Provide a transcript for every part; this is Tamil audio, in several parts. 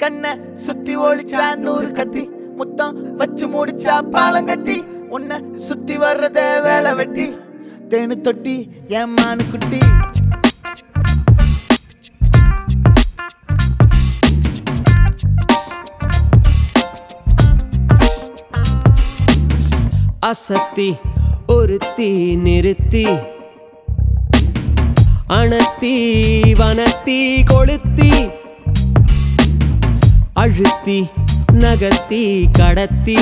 கண்ணை சுத்தி ஒளிச்சா நூறு கத்தி முத்தம் வச்சு முடிச்சா பாலம் கட்டி உன்னை சுத்தி வர்றத வேலை வெட்டி தேனு தொட்டி என் மானு குட்டி அசத்தி ஒருத்தி நிறுத்தி அணத்தி வனத்தி கொளுத்தி அழுத்தி நகர்த்தி கடத்தி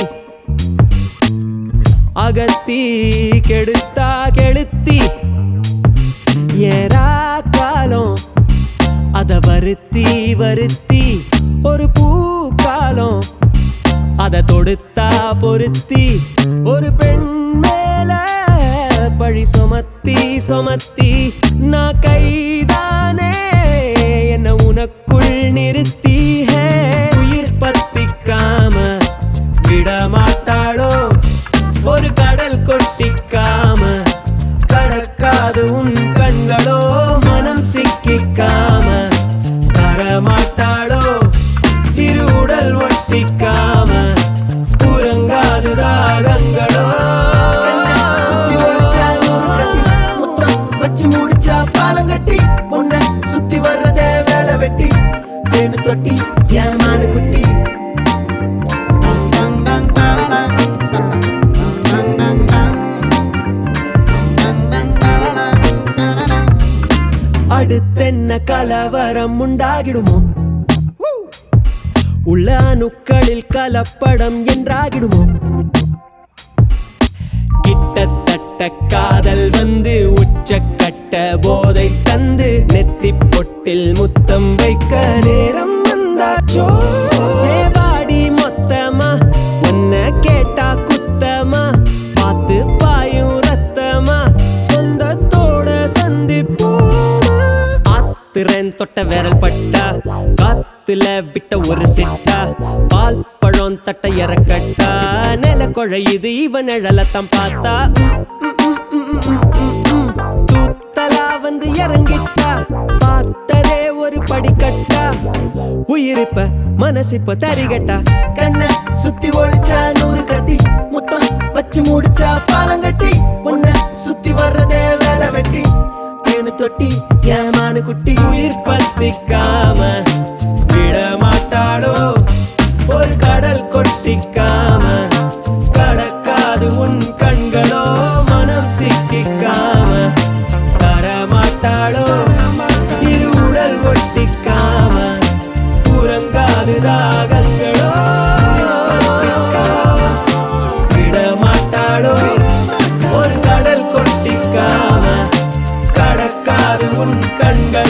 அகத்தி கெடுத்தா கெளுத்தி ஏரா காலம் அத வருத்தி வருத்தி ஒரு பூக்காலம் அத தொடுத்தா பொருத்தி ஒரு பெண் மேல பழி சுமத்தி சுமத்தி நான் கைதானே என்ன உனக்குள் நிறுத்தி ஹே, உயிர் பத்திக்காம விட மாட்டாளோ ஒரு கடல் கொட்டிக்காம கடக்காது உன் கண்களோ மனம் சிக்கிக்காம தரமாட்டாளோ திரு உடல் ஒட்டிக்காம உறங்காது ராகங்களோ சுத்தி ஒளிச்சா நூறு கத்தி முத்தம் வச்சு முடிச்சா பாலம் கட்டி உன்னை சுத்தி வர்றத வேலை வெட்டி தேனு தொட்டி என் மானு குட்டி அடுத்தென்ன கலவரம் உண்டாகிடுமோ உள்ள அணுக்களில் கலப்படம் என்றாகிடுமோ கிட்டத்தட்ட காதல் வந்து உச்சக்கட்ட போதை தந்து நெத்தி பொட்டில் முத்தம் வைக்க நேரம் வந்தாச்சோ ஏ வாடி மொத்தமா உன்னை கேட்டா குத்தமா பார்த்து பாயும் ரத்தமா சொந்தத்தோட சந்திப்போமா ஆத்திரன் தொட்ட விரல் பட்டா காத்துல விட்ட ஒரு சிட்டா பால் பழம் தட்ட இறக்கட்டா நில குழையுது இவன் நிழலத்தான் பார்த்தா தூத்தலா வந்து இறங்கிட்டா பார்த்தரே ஒரு படிக்கட்டா உயிரிப்ப மனசிப்ப தரிகட்டா கண்ணை சுத்தி ஒளிச்சா நூறு கத்தி முத்தம் வச்சு முடிச்சா பாலம் கட்டி உன்னை சுத்தி வர்றதே வேலை வெட்டி தேனு தொட்டி என் மானு குட்டி உயிர் பத்திக்காம விட மாட்டாளோ ஒரு கடல் கொட்டிக்காம கடக்காது உன் கண்களோ மனம் சிக்கிக்காம தரமாட்டாளோ இரு உடல் ஒட்டிக்காம உறங்காது ராகங்களோ விட மாட்டாளோ ஒரு கடல் கொட்டிக்காம கடக்காது உன் கண்கள்